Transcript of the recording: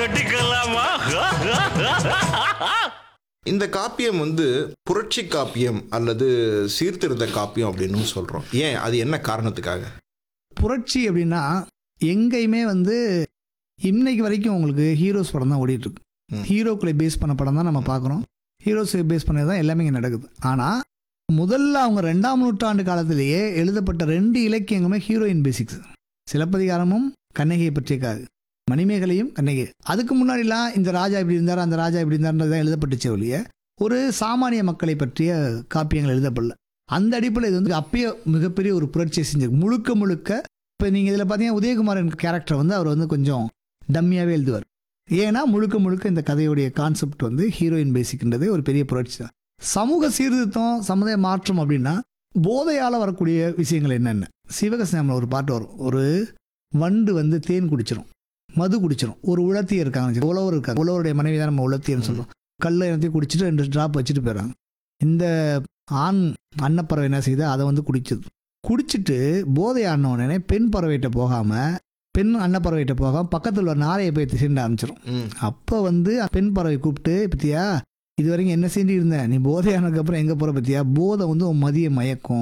கட்டிக்கலாமா இந்த காப்பியம் வந்து புரட்சி காப்பியம் அல்லது சீர்திருத்த காப்பியம் அப்படின்னு சொல்றோம் ஏன் அது என்ன காரணத்துக்காக புரட்சி அப்படின்னா எங்கேயுமே வந்து இன்னைக்கு வரைக்கும் உங்களுக்கு ஹீரோஸ் படம் தான் ஓடிட்டு இருக்கு ம். ஹீரோக்களை பேஸ் பண்ண படம் தான் நம்ம பார்க்குறோம் ஹீரோஸ் பேஸ் பண்ணது தான் எல்லாமே இங்கே நடக்குது ஆனால் முதல்ல அவங்க ரெண்டாம் நூற்றாண்டு காலத்திலேயே எழுதப்பட்ட ரெண்டு இலக்கியங்களுமே ஹீரோயின் பேசிக்ஸ் சிலப்பதிகாரமும் கண்ணகியை பற்றிய கா மணிமேகலையும் கண்ணகி அதுக்கு முன்னாடிலாம் இந்த ராஜா இப்படி இருந்தார் அந்த ராஜா இப்படி இருந்தார்ன்றது தான் எழுதப்பட்டுச்சே ஒழிய ஒரு சாமானிய மக்களை பற்றிய காப்பியங்கள் எழுதப்படல அந்த அடிப்படையில் இது வந்து அப்பயே மிகப்பெரிய ஒரு புரட்சியை செஞ்சிருக்கு முழுக்க முழுக்க இப்போ நீங்கள் இதில் பார்த்தீங்கன்னா உதயகுமாரன் கேரக்டர் வந்து அவர் வந்து கொஞ்சம் டம்மியாகவே எழுதுவார் ஏன்னா முழுக்க முழுக்க இந்த கதையுடைய கான்செப்ட் வந்து ஹீரோயின் பேசிக்ன்றதே ஒரு பெரிய புரட்சி தான் சமூக சீர்திருத்தம் சமுதாய மாற்றம் அப்படின்னா போதையால் வரக்கூடிய விஷயங்கள் என்னென்ன சிவகசியாமில் ஒரு பாட்டு வரும் ஒரு வண்டு வந்து தேன் குடிச்சிரும் மது குடிச்சிரும் ஒரு உலத்தியர் இருக்காங்க வச்சுக்கோ, உழவர் இருக்காங்க உழவருடைய மனைவி தான் நம்ம உலத்தியர்னு சொல்றோம் கல்லை எல்லாத்தையும் குடிச்சிட்டு ரெண்டு ட்ராப் வச்சுட்டு போயிடறாங்க இந்த ஆண் அன்னப்பறவை என்ன செய்யுது அதை வந்து குடிச்சது குடிச்சிட்டு போதை ஆன உடனே பெண் பறவைகிட்ட போகாமல் பெண் அன்னப்பறவைகிட்ட போகாமல் பக்கத்தில் ஒரு நாரையை போய் சீண்ட ஆரம்பிச்சிடும் ம். அப்போ வந்து பெண் பறவை கூப்பிட்டு பத்தியா இது வரைக்கும் என்ன செஞ்சு இருந்த நீ போதை ஆனதுக்கப்புறம் எங்கே போகிற பத்தியா போதை வந்து உன் மதிய மயக்கும்